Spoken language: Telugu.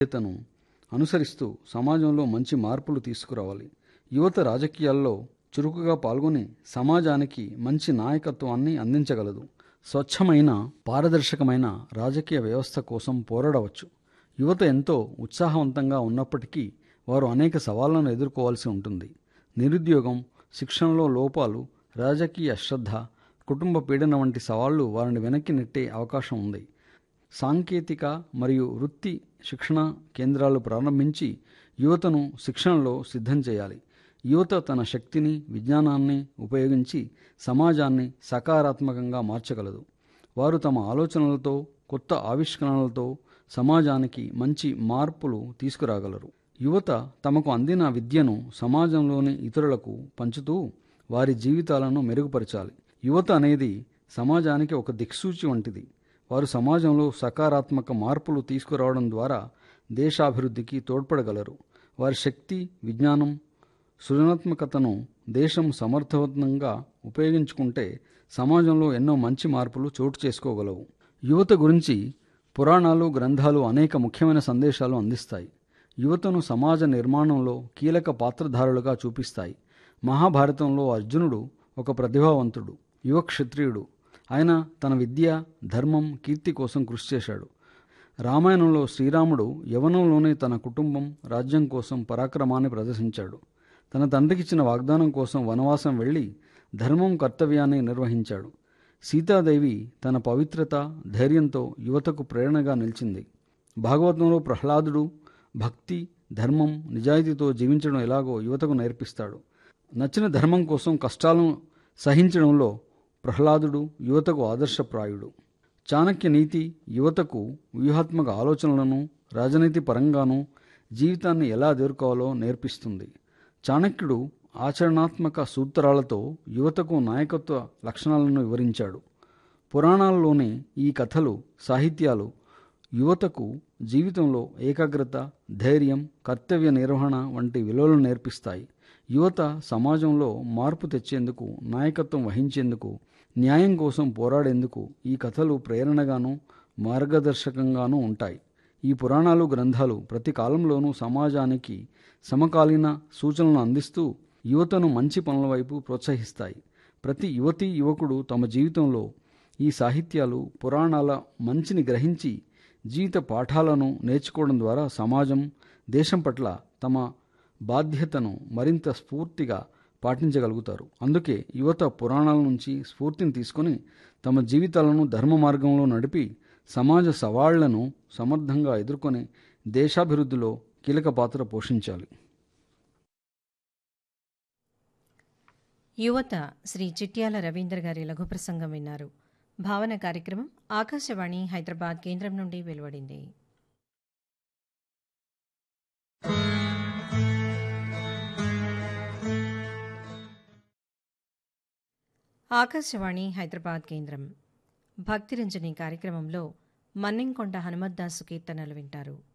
బాధ్యతను అనుసరిస్తూ సమాజంలో మంచి మార్పులు తీసుకురావాలి యువత రాజకీయాల్లో చురుకుగా పాల్గొని సమాజానికి మంచి నాయకత్వాన్ని అందించగలదు స్వచ్ఛమైన పారదర్శకమైన రాజకీయ వ్యవస్థ కోసం పోరాడవచ్చు యువత ఎంతో ఉత్సాహవంతంగా ఉన్నప్పటికీ వారు అనేక సవాళ్లను ఎదుర్కోవాల్సి ఉంటుంది నిరుద్యోగం శిక్షణలో లోపాలు రాజకీయ అశ్రద్ధ కుటుంబ పీడన వంటి సవాళ్లు వారిని వెనక్కి నెట్టే అవకాశం ఉంది సాంకేతిక మరియు వృత్తి శిక్షణ కేంద్రాలు ప్రారంభించి యువతను శిక్షణలో సిద్ధం చేయాలి యువత తన శక్తిని విజ్ఞానాన్ని ఉపయోగించి సమాజాన్ని సకారాత్మకంగా మార్చగలదు వారు తమ ఆలోచనలతో కొత్త ఆవిష్కరణలతో సమాజానికి మంచి మార్పులు తీసుకురాగలరు యువత తమకు అందిన విద్యను సమాజంలోని ఇతరులకు పంచుతూ వారి జీవితాలను మెరుగుపరచాలి యువత అనేది సమాజానికి ఒక దిక్సూచి వంటిది వారు సమాజంలో సకారాత్మక మార్పులు తీసుకురావడం ద్వారా దేశాభివృద్ధికి తోడ్పడగలరు వారి శక్తి విజ్ఞానం సృజనాత్మకతను దేశం సమర్థవంతంగా ఉపయోగించుకుంటే సమాజంలో ఎన్నో మంచి మార్పులు చోటు చేసుకోగలవు యువత గురించి పురాణాలు గ్రంథాలు అనేక ముఖ్యమైన సందేశాలు అందిస్తాయి యువతను సమాజ నిర్మాణంలో కీలక పాత్రధారులుగా చూపిస్తాయి మహాభారతంలో అర్జునుడు ఒక ప్రతిభావంతుడు యువ క్షత్రియుడు ఆయన తన విద్య ధర్మం కీర్తి కోసం కృషి చేశాడు రామాయణంలో శ్రీరాముడు యవనంలోనే తన కుటుంబం రాజ్యం కోసం పరాక్రమాన్ని ప్రదర్శించాడు తన తండ్రికిచ్చిన వాగ్దానం కోసం వనవాసం వెళ్ళి ధర్మం కర్తవ్యాన్ని నిర్వహించాడు సీతాదేవి తన పవిత్రత ధైర్యంతో యువతకు ప్రేరణగా నిలిచింది భాగవతంలో ప్రహ్లాదుడు భక్తి ధర్మం నిజాయితీతో జీవించడం ఎలాగో యువతకు నేర్పిస్తాడు నచ్చిన ధర్మం కోసం కష్టాలను సహించడంలో ప్రహ్లాదుడు యువతకు ఆదర్శప్రాయుడు చాణక్య నీతి యువతకు వ్యూహాత్మక ఆలోచనలను రాజనీతి పరంగానూ జీవితాన్ని ఎలా ఎదుర్కోవాలో నేర్పిస్తుంది చాణక్యుడు ఆచరణాత్మక సూత్రాలతో యువతకు నాయకత్వ లక్షణాలను వివరించాడు పురాణాల్లోని ఈ కథలు సాహిత్యాలు యువతకు జీవితంలో ఏకాగ్రత ధైర్యం కర్తవ్య నిర్వహణ వంటి విలువలను నేర్పిస్తాయి యువత సమాజంలో మార్పు తెచ్చేందుకు నాయకత్వం వహించేందుకు న్యాయం కోసం పోరాడేందుకు ఈ కథలు ప్రేరణగాను మార్గదర్శకంగానూ ఉంటాయి ఈ పురాణాలు గ్రంథాలు ప్రతి కాలంలోనూ సమాజానికి సమకాలీన సూచనలను అందిస్తూ యువతను మంచి పనుల వైపు ప్రోత్సహిస్తాయి ప్రతి యువతి యువకుడు తమ జీవితంలో ఈ సాహిత్యాలు పురాణాల మంచిని గ్రహించి జీవిత పాఠాలను నేర్చుకోవడం ద్వారా సమాజం దేశం పట్ల తమ బాధ్యతను మరింత స్ఫూర్తిగా పాటించగలుగుతారు అందుకే యువత పురాణాల నుంచి స్ఫూర్తిని తీసుకొని తమ జీవితాలను ధర్మ మార్గంలో నడిపి సమాజ సవాళ్లను సమర్థంగా ఎదుర్కొని దేశాభివృద్ధిలో కీలక పాత్ర పోషించాలి యువత శ్రీ చిట్యాల రవీంద్ర గారి లఘు ప్రసంగం విన్నారు భావన కార్యక్రమం ఆకాశవాణి హైదరాబాద్ కేంద్రం నుండి వెలువడింది ఆకాశవాణి హైదరాబాద్ కేంద్రం భక్తిరంజని కార్యక్రమంలో మన్నెంకొండ హనుమద్దాసు కీర్తనలు వింటారు